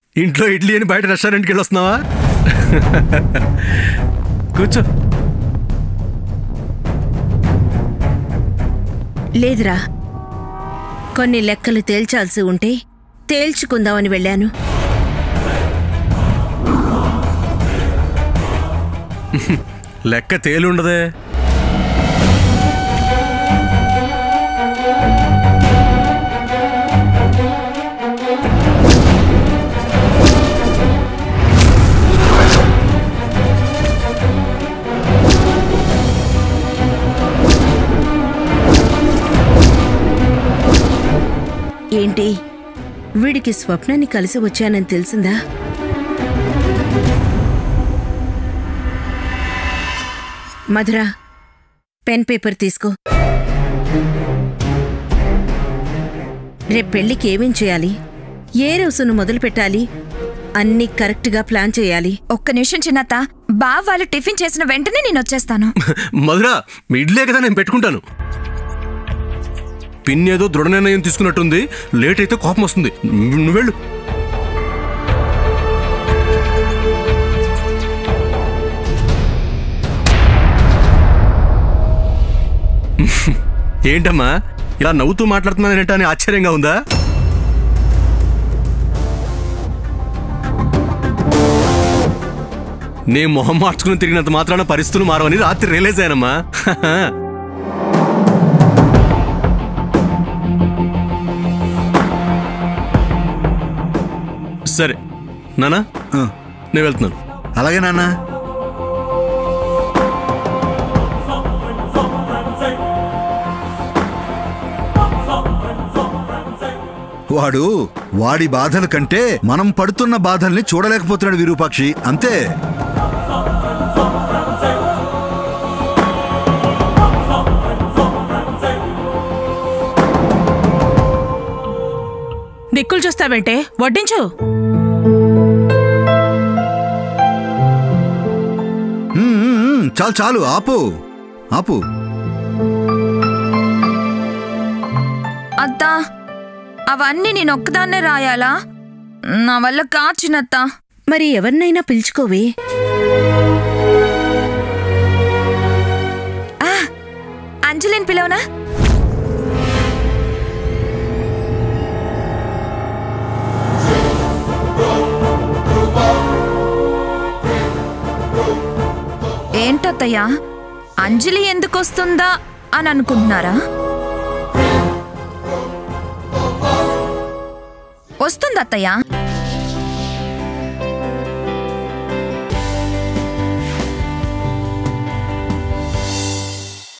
ఇంట్లో ఇడ్లీ అని బయట రెస్టారెంట్కి వెళ్ళి వస్తున్నావా కూర్చో లేదురా కొన్ని లెక్కలు తేల్చాల్సి ఉంటే తేల్చుకుందామని వెళ్ళాను లెక్క తేలుండదే ఏంటి వీడికి స్వప్నాన్ని కలిసి వచ్చానని తెలిసిందా మధుర పెన్ పేపర్ తీసుకో రేపు పెళ్లికి ఏమేం చేయాలి ఏ రోజును మొదలు పెట్టాలి అన్నీ కరెక్ట్గా ప్లాన్ చేయాలి ఒక్క నిమిషం చిన్నత్త బావ వాళ్ళు టిఫిన్ చేసిన వెంటనే నేను వచ్చేస్తాను మధురా మీ ఇడ్లే కదా నేను పెట్టుకుంటాను పిన్ ఏదో దృఢ నిర్ణయం తీసుకున్నట్టుంది లేట్ అయితే కోపం వస్తుంది నువ్వు వెళ్ళు ఏంటమ్మా ఇలా నవ్వుతూ మాట్లాడుతున్నానంటే అని ఆశ్చర్యంగా ఉందా నే మొహం మార్చుకుని తిరిగినంత మాత్రాన పరిస్థితులు మారవని రాత్రి రియలైజ్ అయ్యానమ్మా సరే నానా ఆ, నేను వెళ్తున్నాను అలాగే నాన్న వాడు వాడి బాధల కంటే మనం పడుతున్న బాధల్ని చూడలేకపోతున్నాడు విరూపాక్షి అంతే దిక్కులు చూస్తావేంటే వడ్డించు ఉమ్, ఉమ్, ఉమ్, చాలు చాలు ఆపు ఆపు అత్త అవన్నీ నేను ఒక్కదాన్నే రాయాలా నా వల్ల కా చిన్నత్త మరి ఎవరినైనా పిలుచుకోవే ఆ, అంజలిని పిలవనా ఏంటత్తయ్యా అంజలి ఎందుకు వస్తుందా అని అనుకుంటున్నారా వస్తుంది అత్తయ్య